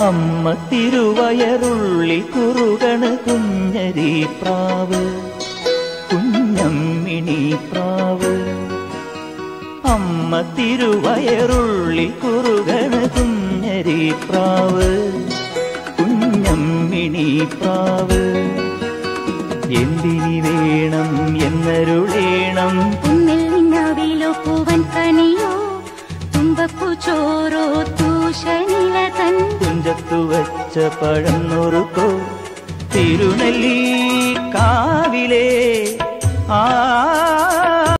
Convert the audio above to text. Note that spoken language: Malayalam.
അമ്മ തിരുവയറുള്ളി കുറുകണ് കുഞ്ഞരി പ്രാവ് കുഞ്ഞമ്മിണി പ്രാവ് അമ്മ തിരുവയറുള്ളി കുറുകണ് കുഞ്ഞരി പ്രാവ് കുഞ്ഞമ്മിണി പ്രാവ് എന്തിനി വേണം എന്നരുളേണം ഒന്നിൽ നിന്നവിലോ പൂവൻ കനിയോ തുമ്പപ്പൂ ചോറോ തൂഷനില തൻ കുഞ്ചത്തു വച്ച പഴം നുറുക്കോ തിരുനെല്ലി കാവിലെ ആ